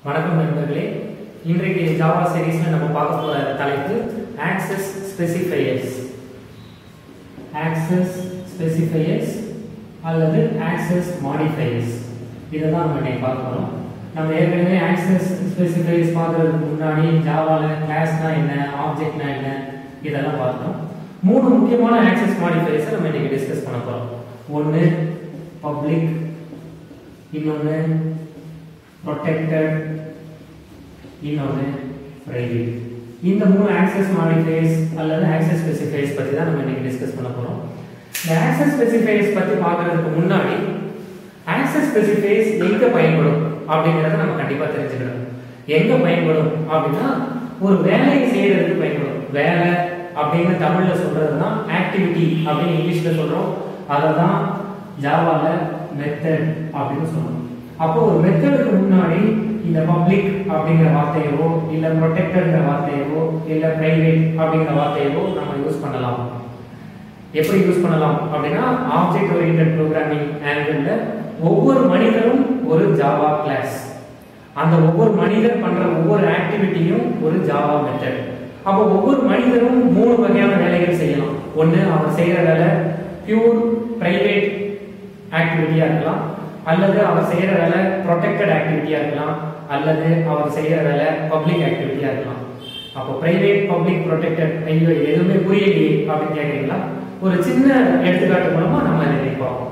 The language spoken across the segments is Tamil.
வணக்கம் நண்பர்களே இன்றைக்கு ஜாவா சீரீஸ்ல நம்ம பார்க்க போற தலைப்பு ஆக்சஸ் ஸ்பெசிஃபையர்ஸ் ஆக்சஸ் ஸ்பெசிஃபையர்ஸ் அல்லது ஆக்சஸ் மாடிஃபையர்ஸ் இதை தான் நம்ம இன்னைக்கு பார்க்க போறோம் நம்ம ஏற்கனவே ஆக்சஸ் ஸ்பெசிஃபையர்ஸ் பார்க்கறதுக்கு முன்னாடி ஜாவால கிளாஸ்னா என்ன ஆப்ஜெக்ட்னா என்ன இதெல்லாம் பார்த்தோம் மூணு முக்கியமான ஆக்சஸ் மாடிஃபையர்ஸை நம்ம இன்னைக்கு டிஸ்கஸ் பண்ண போறோம் ஒன்று பப்ளிக் இன்னொன்று ப்ரொடெக்டட் இன்னொன்று பிரைவேட் இந்த மூணு ஆக்சஸ் மாடிஃபையர்ஸ் அல்லது ஆக்சஸ் ஸ்பெசிஃபையர்ஸ் பற்றி தான் நம்ம இன்னைக்கு டிஸ்கஸ் பண்ண போகிறோம் இந்த ஆக்சஸ் ஸ்பெசிஃபையர்ஸ் பற்றி பார்க்கறதுக்கு முன்னாடி ஆக்சஸ் ஸ்பெசிஃபையர்ஸ் எங்கே பயன்படும் அப்படிங்கிறத நம்ம கண்டிப்பாக தெரிஞ்சுக்கணும் எங்கே பயன்படும் அப்படின்னா ஒரு வேலையை செய்யறதுக்கு பயன்படும் வேலை அப்படின்னு தமிழ்ல சொல்றது தான் ஆக்டிவிட்டி அப்படின்னு இங்கிலீஷ்ல சொல்றோம் அதை தான் ஜாவால மெத்தட் அப்படின்னு சொல்றோம் அப்போ ஒரு மெத்தடுக்கு முன்னாடி இந்த பப்ளிக் அப்படிங்கிற வார்த்தையவோ இல்ல ப்ரொடெக்டட்ங்கிற வார்த்தையவோ இல்ல பிரைவேட் அப்படிங்கிற வார்த்தையவோ நம்ம யூஸ் பண்ணலாம் எப்படி யூஸ் பண்ணலாம் அப்படின்னா ஆப்ஜெக்ட் ஓரியன்டட் ப்ரோக்ராமிங் ஆங்கிள் ஒவ்வொரு மனிதனும் ஒரு ஜாவா கிளாஸ் அந்த ஒவ்வொரு மனிதர் பண்ற ஒவ்வொரு ஆக்டிவிட்டியும் ஒரு ஜாவா மெத்தட் அப்போ ஒவ்வொரு மனிதனும் மூணு வகையான வேலைகள் செய்யலாம் ஒன்று அவர் செய்யற வேலை பியூர் பிரைவேட் ஆக்டிவிட்டியா இருக்கலாம் அல்லது அவர் செய்யற வேலை ப்ரொடெக்டட் ஆக்டிவிட்டியா இருக்கலாம் அல்லது அவர் செய்யற வேலை பப்ளிக் ஆக்டிவிட்டியா இருக்கலாம் அப்போ பிரைவேட் பப்ளிக் ப்ரொடெக்டட் ஐயோ இது எதுவுமே புரியலையே அப்படின்னு கேட்குறீங்களா ஒரு சின்ன எடுத்துக்காட்டு மூலமா நம்ம இதை பார்ப்போம்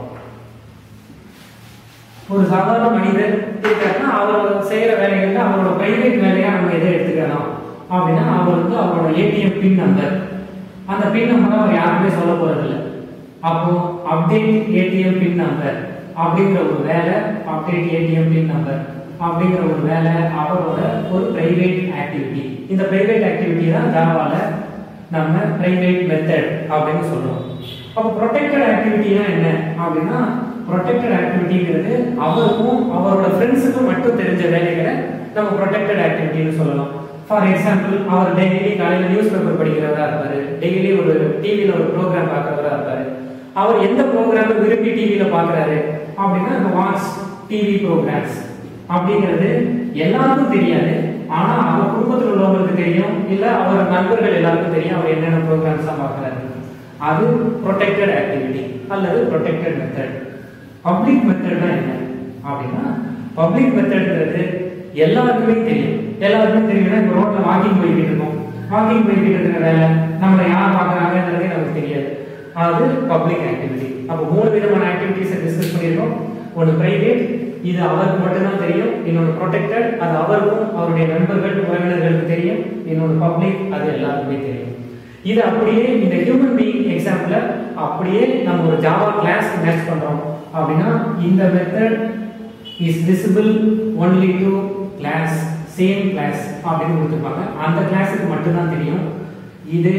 ஒரு சாதாரண மனிதர் இருக்காருன்னா அவர் செய்யற வேலைகள்ல அவரோட பிரைவேட் வேலையா நம்ம எதை எடுத்துக்கலாம் அப்படின்னா அவர் வந்து அவரோட ஏடிஎம் பின் நம்பர் அந்த பின் நம்பரை அவர் யாருமே சொல்ல போறது இல்லை அப்போ அப்டேட் ஏடிஎம் பின் நம்பர் அப்படிங்கிற ஒரு வேலை அப்டேட் ஏடிஎம் பின் நம்பர் அப்படிங்கிற ஒரு வேலை அவரோட ஒரு பிரைவேட் ஆக்டிவிட்டி இந்த பிரைவேட் ஆக்டிவிட்டி தான் ஜாவால நம்ம பிரைவேட் மெத்தட் அப்படின்னு சொல்றோம் அப்போ ப்ரொடெக்டட் ஆக்டிவிட்டினா என்ன அப்படின்னா ப்ரொடெக்டட் ஆக்டிவிட்டிங்கிறது அவருக்கும் அவரோட ஃப்ரெண்ட்ஸுக்கும் மட்டும் தெரிஞ்ச வேலைகளை நம்ம ப்ரொடெக்டட் ஆக்டிவிட்டின்னு சொல்லலாம் ஃபார் எக்ஸாம்பிள் அவர் டெய்லி காலையில் நியூஸ் பேப்பர் படிக்கிறவரா இருப்பாரு டெய்லி ஒரு டிவியில் ஒரு ப்ரோக்ராம் பார்க்கறவரா இருப்பாரு அவர் எந்த ப்ரோக்ராம் விரும்பி டிவியில பாக்குறாரு அப்படின்னா இந்த வாட்ச் டிவி ப்ரோக்ராம்ஸ் அப்படிங்கிறது எல்லாருக்கும் தெரியாது ஆனா அவர் குடும்பத்தில் உள்ளவங்களுக்கு தெரியும் இல்ல அவர் நண்பர்கள் எல்லாருக்கும் தெரியும் அவர் என்னென்ன ப்ரோக்ராம்ஸ் தான் பார்க்கறாரு அது ப்ரொடெக்டட் ஆக்டிவிட்டி அல்லது ப்ரொடெக்டட் மெத்தட் பப்ளிக் மெத்தட்னா என்ன அப்படின்னா பப்ளிக் மெத்தட்ங்கிறது எல்லாருக்குமே தெரியும் எல்லாருக்குமே தெரியும்னா இப்போ ரோட்ல வாக்கிங் போய்கிட்டு இருக்கோம் வாக்கிங் போய்கிட்டு இருக்கிற வேலை நம்மளை யார் பார்க்கறாங்கன்றதே நமக்கு தெரியாது அது பப்ளிக் ஆக்டிவிட்டி அப்போ மூணு விதமான ஆக்டிவிட்டிஸை டிஸ்கஸ் பண்ணியிருக்கோம் ஒன்று பிரைவேட் இது அவருக்கு மட்டும்தான் தெரியும் இன்னொன்று ப்ரொடெக்டட் அது அவருக்கும் அவருடைய நண்பர்கள் உறவினர்களுக்கு தெரியும் இன்னொன்று பப்ளிக் அது எல்லாருக்குமே தெரியும் இது அப்படியே இந்த ஹியூமன் பீயிங் எக்ஸாம்பிள அப்படியே நம்ம ஒரு ஜாவா கிளாஸ் மேட்ச் பண்றோம் அப்படின்னா இந்த method is visible only to class same class அப்படின்னு கொடுத்துருப்பாங்க அந்த கிளாஸுக்கு மட்டும்தான் தெரியும் இது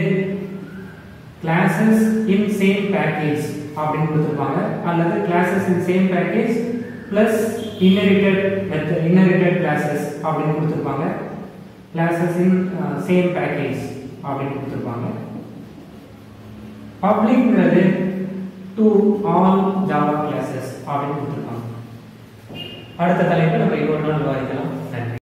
கிளாஸஸ் இன் சேம் பேக்கேஜ் அப்படின்னு கொடுத்துருப்பாங்க அல்லது classes in same package plus inherited method inherited classes அப்படின்னு கொடுத்துருப்பாங்க கிளாஸஸ் இன் சேம் பேக்கேஜ் அப்படின்னு கொடுத்துருப்பாங்க பப்ளிக்ங்கிறது டு ஆல் ஜாவா கிளாஸஸ் அப்படின்னு கொடுத்துருப்பாங்க அடுத்த தலைப்பு நம்ம இன்னொரு நாள் விவாதிக்கலாம் நன்றி